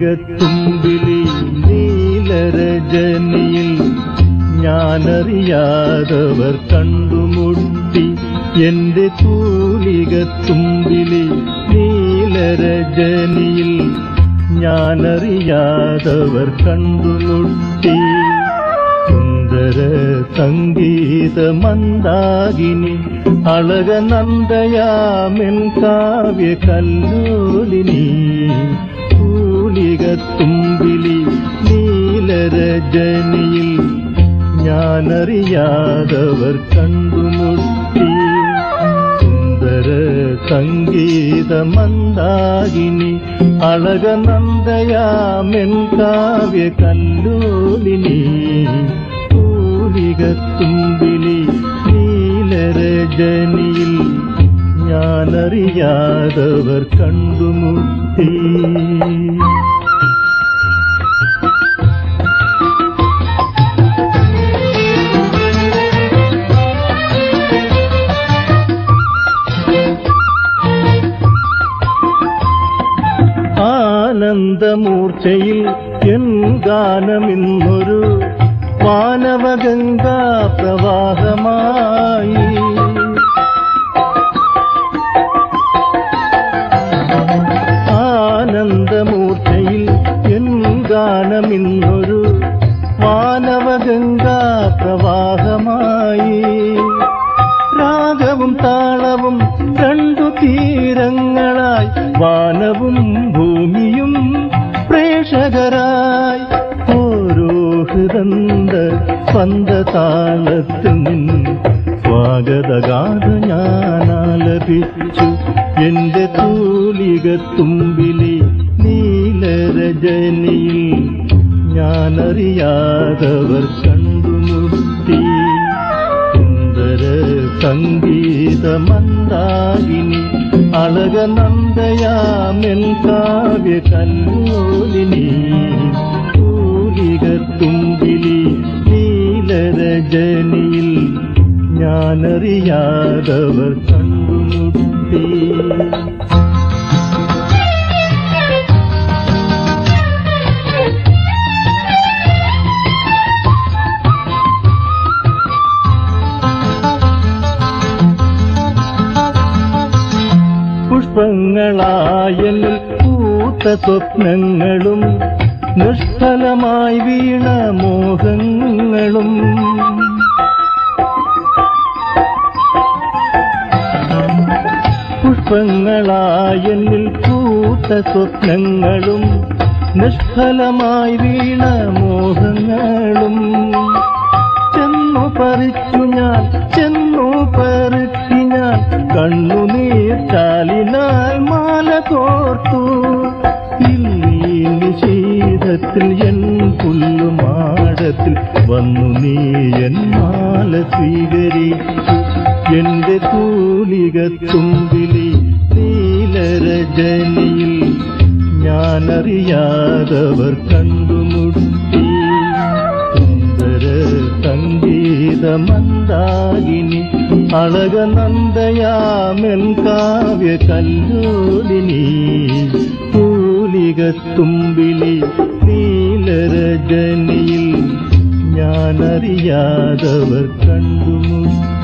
തൂലികത്തുമ്പിലി നീലരജനിയിൽ ഞാനറിയാതവർ കണ്ടുമുട്ടി എന്റെ തൂലികത്തുമ്പിലി നീലരജനിയിൽ ഞാനറിയാതവർ കണ്ടുമുട്ടി സുന്ദര സംഗീത മന്ദാകിനി അളക നന്ദയാമെൻ കാവ്യ കല്ലോലിനി തൂലികത്തുമ്പിലി നീലരജനിയിൽ ഞാനറിയാതവർ കണ്ടുമുട്ടി സുന്ദര സംഗീത മന്ദാകിനി അളക നന്ദയാമെൻ കാവ്യ കല്ലോലിനി തൂലികത്തുമ്പിലി നീലരജനിയിൽ ഞാനറിയാതവർ കണ്ടുമുട്ടി ആനന്ദമൂർച്ചയിൽ എൻ ഗാനമിന്നൊരു മാനവഗംഗാ പ്രവാഹമായി ആനന്ദമൂർച്ചയിൽ എൻ ഗാനമിന്നൊരു മാനവഗംഗാ പ്രവാഹമായി രാഗവും താളവും രണ്ടു തീരങ്ങളായി വാനവും ഭൂമിയും പ്രേക്ഷകരായി ഓരോ ഹൃദന്ത സ്പന്ദതാളത്തിൽ നിന്നും സ്വാഗതഗാഥ ഞാനാലപിച്ചു എന്റെ തൂലികത്തുമ്പിലി നീലരജനിയിൽ ഞാനറിയാതവർ കണ്ടുമുട്ടി സുന്ദര സംഗീത മന്ദാകിനി അളക നന്ദയാമെൻ കാവ്യ കല്ലോലിനി തൂലികത്തുമ്പിലി നീലരജനിയിൽ ഞാനറിയാതവർ കണ്ടുമുട്ടി പുഷ്പങ്ങളായൽ പൂത്ത സ്വപ്നങ്ങളും നിഷ്ഫലമായി വീണ മോഹങ്ങളും പുഷ്പങ്ങളായൽ പൂത്ത സ്വപ്നങ്ങളും നിഷ്ഫലമായി വീണ മോഹങ്ങളും ചെന്നു പറിച്ചു ഞാൻ ചെന്നു പറിച്ചു ഞാൻ കണ്ണുനീർ ചാലിനാൽ മാല കോർത്തു ഇന്നീ നിശീതത്തിൽ എൻ പുല്ലുമാടത്തിൽ വന്നു നീ എൻ മാല സ്വീകരിച്ചു എന്റെ തൂലികത്തുമ്പിലി നീലരജനിയിൽ ഞാനറിയാതവർ കണ്ടുമുട്ടി സുന്ദര സംഗീത മന്ദാകിനി അളക നന്ദയാമെൻ കാവ്യ കല്ലോലിനി തൂലികത്തുമ്പിലി നീലരജനിയിൽ ഞാനറിയാതവർ കണ്ടുമുട്ടി